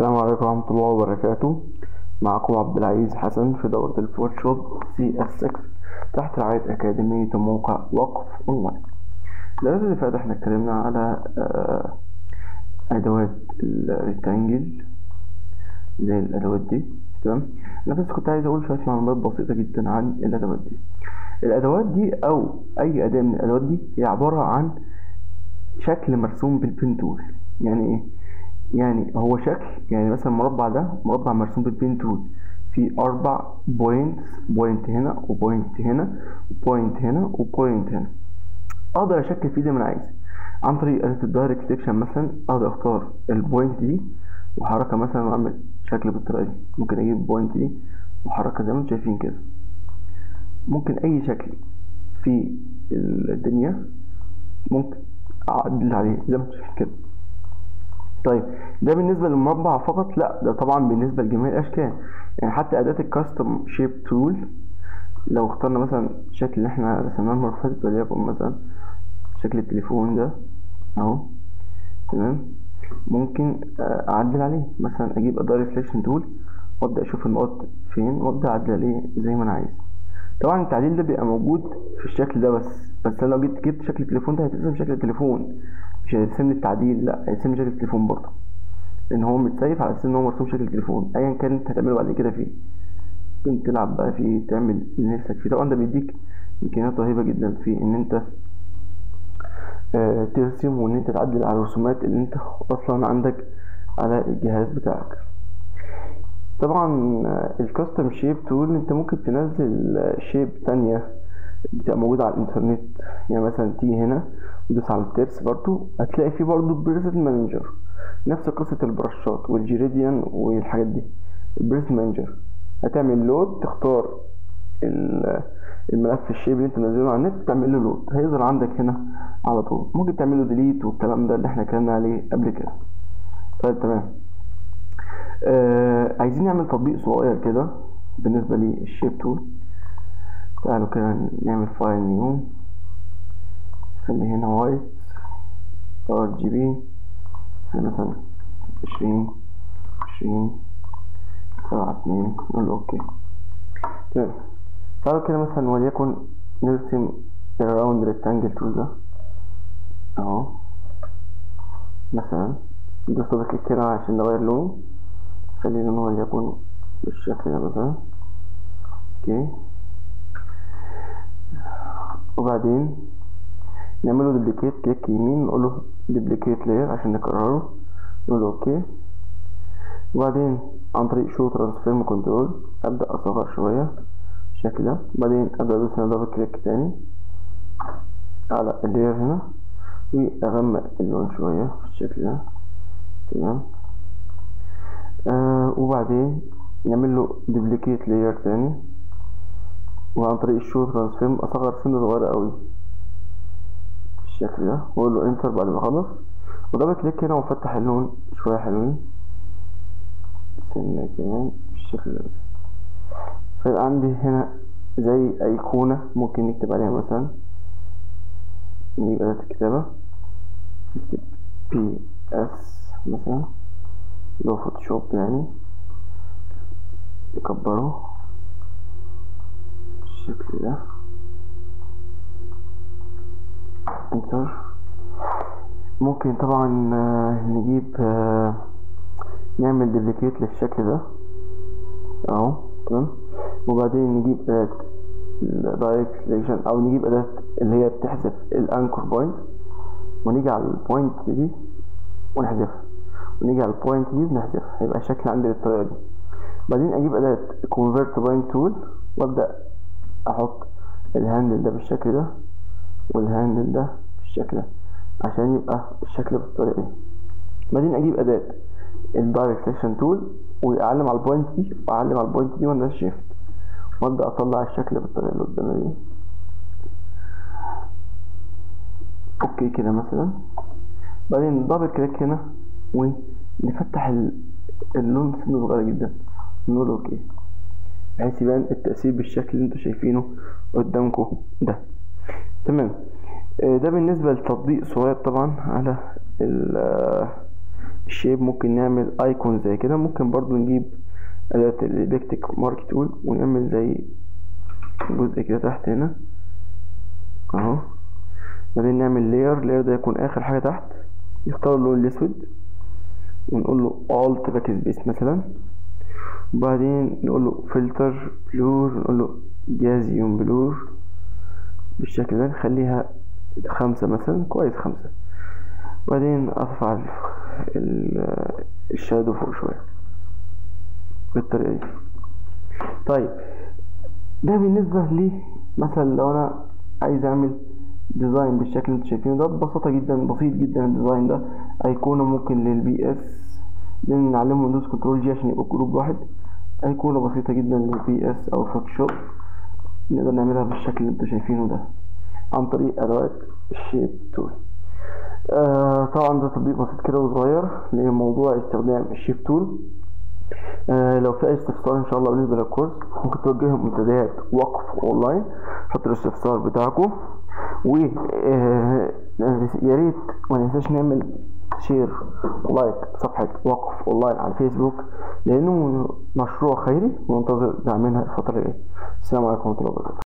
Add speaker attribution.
Speaker 1: السلام عليكم ورحمة الله وبركاته معكم عبد العزيز حسن في دورة الفوتوشوب سي اس 6 تحت رعاية أكاديمية موقع وقف أونلاين الدرس اللي فات احنا اتكلمنا على آه، أدوات الريكتانجل زي الأدوات دي تمام أنا بس كنت عايز أقول شوية معلومات بسيطة جدا عن الأدوات دي الأدوات دي أو أي أداة من الأدوات دي هي عبارة عن شكل مرسوم بالبين تول يعني إيه؟ يعني هو شكل يعني مثلا المربع ده مربع مرسوم بالبين تول في أربع بوينتس بوينت هنا وبوينت هنا وبوينت هنا وبوينت هنا أقدر أشكل فيه زي ما أنا عايز عن طريق أداة الدايركت سيكشن مثلا أقدر أختار البوينت دي وأحركها مثلا وأعمل شكل بالطريقة دي ممكن أجيب البوينت دي وأحركها زي ما انتم شايفين كده ممكن أي شكل في الدنيا ممكن أعدل عليه زي ما انتم شايفين كده طيب ده بالنسبة للمربع فقط لا ده طبعا بالنسبة لجميع الأشكال يعني حتى أداة الكاستم شيب تول لو اخترنا مثلا الشكل اللي احنا رسمناه المرة اللي فاتت وليكن مثلا شكل التليفون ده اهو تمام ممكن آه، أعدل عليه مثلا أجيب أداة سelection تول وأبدأ أشوف النقط فين وأبدأ أعدل عليه زي ما أنا عايز طبعا التعديل ده بيبقى موجود في الشكل ده بس بس أنا لو جيت جبت شكل التليفون ده هيترسم شكل التليفون مش هيرسم لي التعديل لا هيرسم لي شكل التليفون برضه لان هو متسيف على اساس ان هو مرسوم شكل التليفون ايا كان انت هتعمله بعد كده فيه ممكن تلعب بقى فيه تعمل اللي نفسك فيه طبعا ده بيديك امكانيات رهيبه جدا في ان انت آه ترسم وان انت تعدل على الرسومات اللي انت اصلا عندك على الجهاز بتاعك طبعا الكاستم شيب تول انت ممكن تنزل شيب تانية بتبقى موجودة على الانترنت يعني مثلا تيجي هنا وتدوس على الترس برضو هتلاقي فيه برضو بريزنت مانجر نفس قصة البرشات والجيريديان والحاجات دي البريزنت مانجر هتعمل لود تختار ال- الملف الشيب اللي انت منزله على النت تعمل له لود هيظهر عندك هنا على طول ممكن تعمل له ديليت والكلام ده اللي احنا اتكلمنا عليه قبل كده طيب تمام آه عايزين نعمل تطبيق صغير كده بالنسبة للشيب تول تعالوا كده نعمل فايل نيو خلي هنا وايت ار جي بي مثلا عشرين عشرين سبعة اتنين نقول له اوكي تمام تعالوا كده مثلا وليكن نرسم الراوند ريكتانجل تول ده اهو مثلا ندوس دبل كليك كده عشان نغير لونه خلي لونه وليكن بالشكل ده مثلا اوكي وبعدين نعمله دبليكيت كليك يمين نقول له دبليكيت لاير عشان نكرره نقول له اوكي وبعدين عن طريق شو ترانسفيرم كنترول ابدا اصغر شويه بالشكل ده بعدين ابدا ادوس هنا دبل كليك تاني على اللاير هنا واغمق اللون شويه بالشكل ده تمام آه وبعدين نعمل له دبليكيت لاير تاني وعن طريق الشو ترانسفيرم اصغر سنه صغيره قوي بالشكل ده واقول له انتر بعد ما اخلص ودبل كليك هنا وافتح اللون شويه حلوين سنه كمان بالشكل ده فيبقى عندي هنا زي ايقونه ممكن نكتب عليها مثلا نجيب اداه الكتابه نكتب بي اس مثلا اللي هو فوتوشوب يعني نكبره بالشكل ده انتر ممكن طبعا آه، نجيب آه، نعمل ديبليكيت للشكل ده اهو تمام وبعدين نجيب اداة الدايركت سيلكشن او نجيب اداة اللي هي بتحذف الانكر بوينت ونيجي على البوينت دي ونحذفها ونيجي على البوينت دي ونحذفها هيبقى الشكل عندي بالطريقة دي بعدين اجيب اداة convert point tool وابدأ احط الهاندل ده بالشكل ده والهاندل ده بالشكل ده عشان يبقى الشكل بالطريقة دي بعدين اجيب اداة الدايركت سيكشن تول واعلم على البوينت دي واعلم على البوينت دي وانا شيفت وابدا اطلع الشكل بالطريقة اللي قدامنا دي اوكي كده مثلا بعدين دبل كليك هنا ونفتح ال- اللون سنة صغيرة جدا نقول اوكي بحيث يبان التأثير بالشكل اللي انتوا شايفينه قدامكم ده تمام آه، ده بالنسبة لتطبيق صغير طبعا على ال- آه، الشيب ممكن نعمل ايكون زي كده ممكن برضو نجيب اداة الالكتريك مارك تول ونعمل زي جزء كده تحت هنا اهو بعدين نعمل لاير لاير ده يكون اخر حاجة تحت نختار اللون الاسود ونقول له alt باك سبيس مثلا وبعدين نقول له فلتر بلور نقول له جازيوم بلور بالشكل ده نخليها خمسة مثلا كويس خمسة وبعدين ارفع الشادو فوق شوية بالطريقة دي طيب ده بالنسبة لي مثلا لو انا عايز اعمل ديزاين بالشكل اللي انتوا شايفينه ده ببساطة جدا بسيط جدا الديزاين ده ايقونة ممكن للبي اس لان نعلمه ويندوز كنترول جي عشان يبقى جروب واحد ايقونة بسيطة جدا للبي اس او فوتوشوب نقدر نعملها بالشكل اللي انتوا شايفينه ده عن طريق ادوات الشيب تول آه طبعا ده تطبيق بسيط كده وصغير لموضوع استخدام الشيب تول آه لو في اي استفسار ان شاء الله بالنسبه للكورس ممكن توجهوا منتديات وقف اونلاين حطوا الاستفسار بتاعكم و آه يا ريت ما ننساش نعمل شير ولايك صفحة وقف اونلاين على الفيسبوك لانه مشروع خيري وننتظر دعمنا الفترة الجاية السلام عليكم ورحمة الله وبركاته